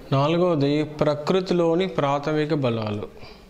నాలుగవది ప్రకృతిలోని ప్రాథమిక బలాలు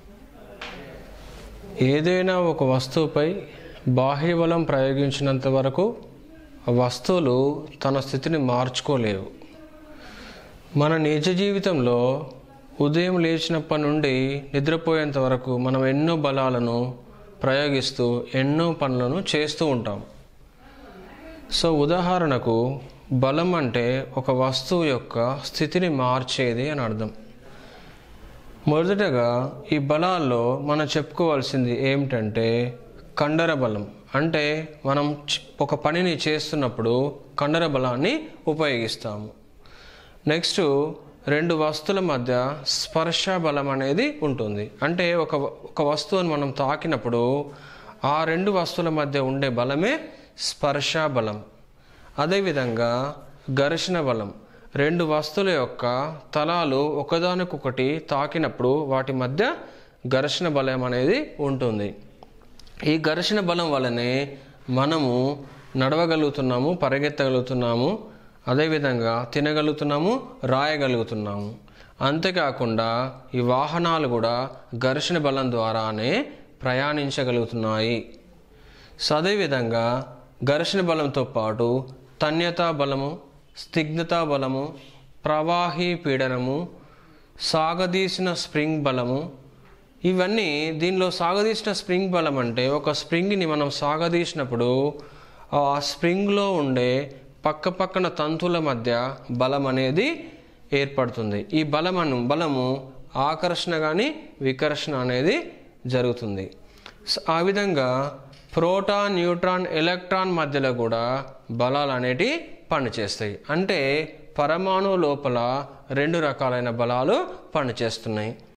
ఏదైనా ఒక వస్తువుపై బాహ్య బలం ప్రయోగించినంత వరకు ఆ వస్తువులు తన స్థితిని మార్చుకోలేవు మన నిజ జీవితంలో ఉదయం లేచినప్పటి నుండి నిద్రపోయేంత వరకు మనం ఎన్నో బలాలను ప్రయోగిస్తూ ఎన్నో పనులను చేస్తూ ఉంటాం సో ఉదాహరణకు బలం అంటే ఒక వస్తువు యొక్క స్థితిని మార్చేది అని అర్థం మొదటగా ఈ బలాల్లో మనం చెప్పుకోవాల్సింది ఏమిటంటే కండర బలం అంటే మనం చ- ఒక పనిని చేస్తున్నప్పుడు కండర బలాన్ని ఉపయోగిస్తాము నెక్స్ట్ రెండు వస్తువుల మధ్య స్పర్శ బలం అనేది ఉంటుంది అంటే ఒక ఒక వస్తువుని మనం తాకినప్పుడు ఆ రెండు వస్తువుల మధ్య ఉండే బలమే స్పర్శ బలం అదేవిధంగా ఘర్షణ బలం రెండు వస్తువుల యొక్క తలాలు ఒకదానికొకటి తాకినప్పుడు వాటి మధ్య ఘర్షణ బలం అనేది ఉంటుంది ఈ ఘర్షణ బలం వల్లనే మనము నడవగలుగుతున్నాము పరిగెత్తగలుగుతున్నాము అదేవిధంగా తినగలుగుతున్నాము రాయగలుగుతున్నాము అంతేకాకుండా ఈ వాహనాలు కూడా ఘర్షణ బలం ద్వారానే ప్రయాణించగలుగుతున్నాయి సో అదేవిధంగా ఘర్షణ బలంతో పాటు తన్యతా బలము స్నిగ్ధతా బలము ప్రవాహీ పీడనము సాగదీసిన స్ప్రింగ్ బలము ఇవన్నీ దీనిలో సాగదీసిన స్ప్రింగ్ బలం అంటే ఒక స్ప్రింగ్ని మనం సాగదీసినప్పుడు ఆ స్ప్రింగ్లో ఉండే పక్క పక్కన తంతుల మధ్య బలం అనేది ఏర్పడుతుంది ఈ బలమను బలము ఆకర్షణ కానీ వికర్షణ అనేది జరుగుతుంది స- ఆ విధంగా ప్రోటాన్ న్యూట్రాన్ ఎలక్ట్రాన్ మధ్యలో కూడా బలాలు అనేటివి పనిచేస్తాయి అంటే పరమాణు లోపల రెండు రకాలైన బలాలు పనిచేస్తున్నాయి